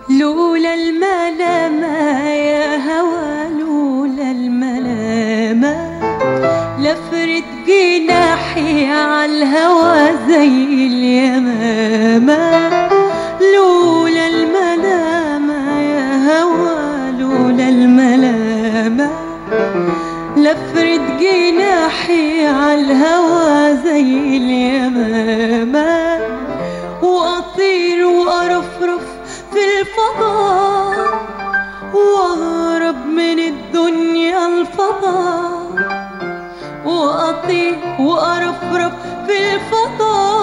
لولا الملامة يا هوى لولا الملامة لفرد جناحي عالهوى زي اليمامة لولا الملامة يا هوى لولا الملامة لفرد جناحي عالهوى زي اليمامة وأطير وأرفرف في الفضاء وأهرب من الدنيا الفضاء وأطير وأرفرف في الفضاء